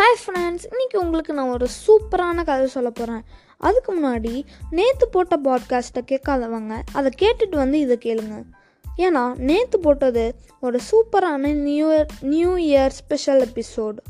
hi friends இன்றைக்கி உங்களுக்கு நான் ஒரு சூப்பரான கதை சொல்ல போகிறேன் அதுக்கு முன்னாடி நேற்று போட்ட பாட்காஸ்ட்டை கேட்காதவங்க அதை கேட்டுட்டு வந்து இதை கேளுங்க ஏன்னா நேற்று போட்டது ஒரு சூப்பரான new year new year special episode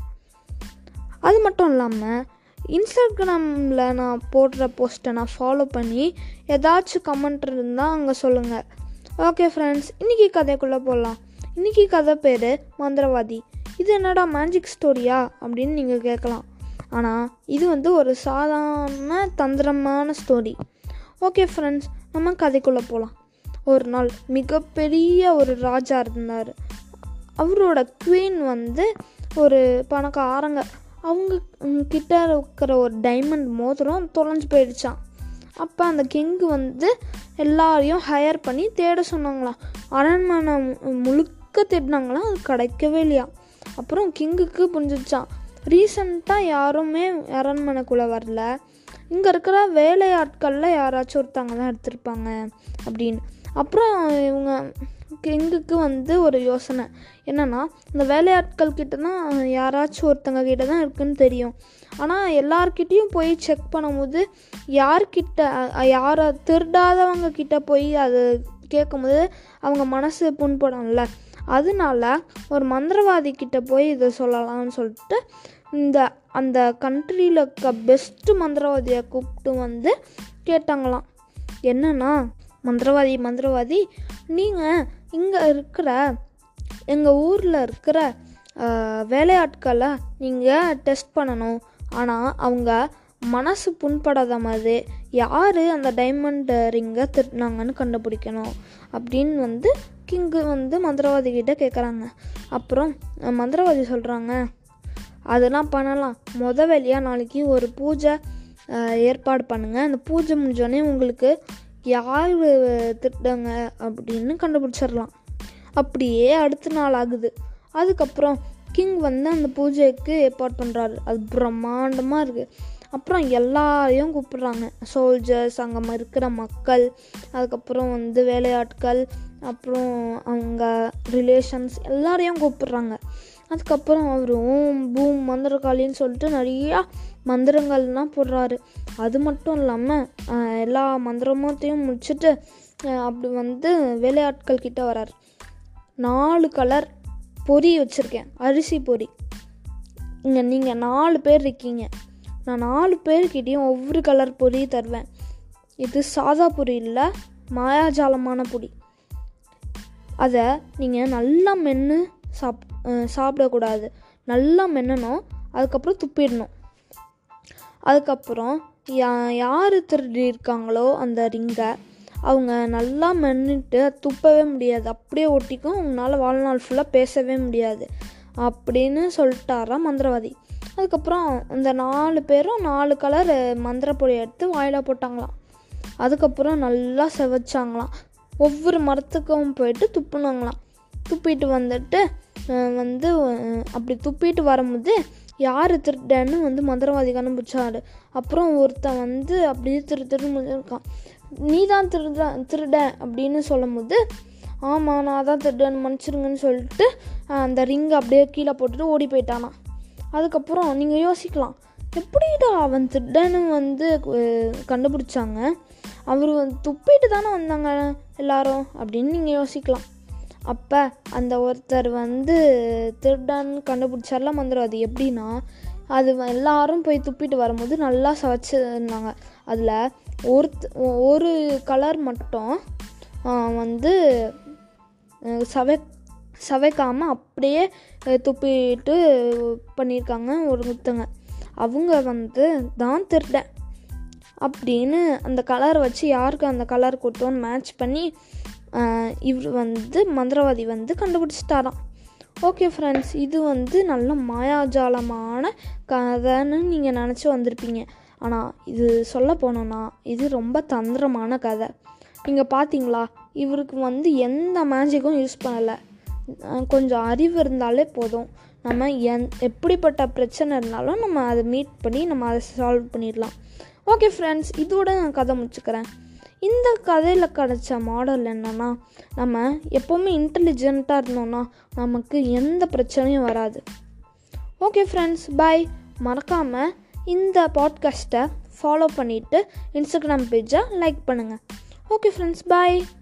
அது மட்டும் இல்லாமல் இன்ஸ்டாகிராமில் நான் போடுற போஸ்ட்டை நான் ஃபாலோ பண்ணி ஏதாச்சும் கமெண்ட் இருந்தால் அங்கே சொல்லுங்கள் ஓகே ஃப்ரெண்ட்ஸ் இன்றைக்கி கதைக்குள்ளே போடலாம் இன்றைக்கி கதை பேர் மந்திரவாதி இது என்னடா மேஜிக் ஸ்டோரியா அப்படின்னு நீங்கள் கேட்கலாம் ஆனால் இது வந்து ஒரு சாதாரண தந்திரமான ஸ்டோரி ஓகே ஃப்ரெண்ட்ஸ் நம்ம கதைக்குள்ளே போகலாம் ஒரு நாள் மிகப்பெரிய ஒரு ராஜா இருந்தார் அவரோட குவீன் வந்து ஒரு பணக்காரங்க அவங்க கிட்ட இருக்கிற ஒரு டைமண்ட் மோதிரம் தொலைஞ்சு போயிடுச்சான் அப்போ அந்த கிங்கு வந்து எல்லாரையும் ஹையர் பண்ணி தேட சொன்னாங்களாம் அரண்மனை முழுக்க தேடினாங்களாம் அது கிடைக்கவே இல்லையா அப்புறம் கிங்குக்கு புரிஞ்சிச்சான் ரீசண்டாக யாருமே அரண்மனைக்குள்ளே வரல இங்கே இருக்கிற வேலையாட்களில் யாராச்சும் ஒருத்தவங்க தான் எடுத்திருப்பாங்க அப்படின்னு அப்புறம் இவங்க கிங்குக்கு வந்து ஒரு யோசனை என்னென்னா இந்த வேலையாட்கள் கிட்ட தான் யாராச்சும் ஒருத்தங்க கிட்ட தான் இருக்குன்னு தெரியும் ஆனால் எல்லார்கிட்டேயும் போய் செக் பண்ணும்போது யார்கிட்ட யாரை திருடாதவங்க கிட்ட போய் அது கேட்கும்போது அவங்க மனசு புண்படும்ல அதனால ஒரு மந்திரவாதி கிட்ட போய் இதை சொல்லலாம்னு சொல்லிட்டு இந்த அந்த கண்ட்ரியில் இருக்க பெஸ்ட்டு மந்திரவாதியை கூப்பிட்டு வந்து கேட்டாங்களாம் என்னன்னா மந்திரவாதி மந்திரவாதி நீங்கள் இங்கே இருக்கிற எங்கள் ஊரில் இருக்கிற வேலையாட்களை நீங்கள் டெஸ்ட் பண்ணணும் ஆனால் அவங்க மனசு புண்படாத மாதிரி யார் அந்த டைமண்ட் ரிங்கை திருட்டினாங்கன்னு கண்டுபிடிக்கணும் அப்படின்னு வந்து கிங்கு வந்து மந்திரவாதி கிட்ட கேட்குறாங்க அப்புறம் மந்திரவாதி சொல்கிறாங்க அதெல்லாம் பண்ணலாம் மொத வேலையாக நாளைக்கு ஒரு பூஜை ஏற்பாடு பண்ணுங்கள் அந்த பூஜை முடிஞ்சோடனே உங்களுக்கு யார் திட்டுங்க அப்படின்னு கண்டுபிடிச்சிடலாம் அப்படியே அடுத்த நாள் ஆகுது அதுக்கப்புறம் கிங் வந்து அந்த பூஜைக்கு ஏற்பாடு பண்ணுறாரு அது பிரம்மாண்டமாக இருக்குது அப்புறம் எல்லாரையும் கூப்பிடுறாங்க சோல்ஜர்ஸ் அங்கே இருக்கிற மக்கள் அதுக்கப்புறம் வந்து வேலையாட்கள் அப்புறம் அவங்க ரிலேஷன்ஸ் எல்லாரையும் கூப்பிடுறாங்க அதுக்கப்புறம் அவர் ஓம் பூம் மந்திரகாளின்னு சொல்லிட்டு நிறையா மந்திரங்கள்லாம் போடுறாரு அது மட்டும் இல்லாமல் எல்லா மந்திரமத்தையும் முடிச்சுட்டு அப்படி வந்து வேலையாட்கள் கிட்ட வராரு நாலு கலர் பொரி வச்சுருக்கேன் அரிசி பொரி இங்கே நீங்கள் நாலு பேர் இருக்கீங்க நான் நாலு பேர்கிட்டையும் ஒவ்வொரு கலர் பொரி தருவேன் இது சாதா பொரி இல்லை மாயாஜாலமான பொடி அதை நீங்கள் நல்லா மென்று சாப் சாப்பிடக்கூடாது நல்லா மென்னணும் அதுக்கப்புறம் துப்பிடணும் அதுக்கப்புறம் யா யார் திருடி இருக்காங்களோ அந்த ரிங்கை அவங்க நல்லா மென்னுட்டு துப்பவே முடியாது அப்படியே ஒட்டிக்கும் உங்களால் வாழ்நாள் ஃபுல்லாக பேசவே முடியாது அப்படின்னு சொல்லிட்டாராம் மந்திரவாதி அதுக்கப்புறம் இந்த நாலு பேரும் நாலு கலர் மந்திரப்பொடி எடுத்து வாயில் போட்டாங்களாம் அதுக்கப்புறம் நல்லா செவச்சாங்களாம் ஒவ்வொரு மரத்துக்கும் போயிட்டு துப்புனாங்களாம் துப்பிட்டு வந்துட்டு வந்து அப்படி துப்பிட்டு வரும்போது யார் திருடன்னு வந்து மந்திரவாதி கண்டுபிடிச்சாரு அப்புறம் ஒருத்தன் வந்து அப்படியே திரு திருக்கான் நீ தான் திருட திருட அப்படின்னு சொல்லும் போது ஆமாம் நான் தான் திருடன்னு மன்னிச்சிருங்கன்னு சொல்லிட்டு அந்த ரிங்கை அப்படியே கீழே போட்டுட்டு ஓடி போயிட்டானா அதுக்கப்புறம் நீங்கள் யோசிக்கலாம் எப்படிடா அவன் திருடன்னு வந்து கண்டுபிடிச்சாங்க அவர் துப்பிட்டு தானே வந்தாங்க எல்லாரும் அப்படின்னு நீங்கள் யோசிக்கலாம் அப்போ அந்த ஒருத்தர் வந்து திருடன் கண்டுபிடிச்சார்ல மந்திரவாதி எப்படின்னா அது எல்லாரும் போய் துப்பிட்டு வரும்போது நல்லா சவச்சிருந்தாங்க அதில் ஒரு ஒரு கலர் மட்டும் வந்து சவை சவைக்காமல் அப்படியே துப்பிட்டு பண்ணியிருக்காங்க ஒருத்தங்க அவங்க வந்து தான் திருடன் அப்படின்னு அந்த கலரை வச்சு யாருக்கு அந்த கலர் கொடுத்தோன்னு மேட்ச் பண்ணி இவர் வந்து மந்திரவாதி வந்து கண்டுபிடிச்சிட்டாராம் ஓகே ஃப்ரெண்ட்ஸ் இது வந்து நல்ல மாயாஜாலமான கதைன்னு நீங்கள் நினச்சி வந்திருப்பீங்க ஆனால் இது சொல்ல போனோன்னா இது ரொம்ப தந்திரமான கதை நீங்கள் பார்த்தீங்களா இவருக்கு வந்து எந்த மேஜிக்கும் யூஸ் பண்ணலை கொஞ்சம் அறிவு இருந்தாலே போதும் நம்ம என் எப்படிப்பட்ட பிரச்சனை இருந்தாலும் நம்ம அதை மீட் பண்ணி நம்ம அதை சால்வ் பண்ணிடலாம் ஓகே ஃப்ரெண்ட்ஸ் இதோட நான் கதை முடிச்சுக்கிறேன் இந்த கதையில் கிடச்ச மாடல் என்னென்னா நம்ம எப்போவுமே இன்டெலிஜென்ட்டாக இருந்தோம்னா நமக்கு எந்த பிரச்சனையும் வராது ஓகே ஃப்ரெண்ட்ஸ் பாய் மறக்காமல் இந்த பாட்காஸ்ட்டை ஃபாலோ பண்ணிவிட்டு இன்ஸ்டாகிராம் பேஜை லைக் பண்ணுங்கள் ஓகே ஃப்ரெண்ட்ஸ் பாய்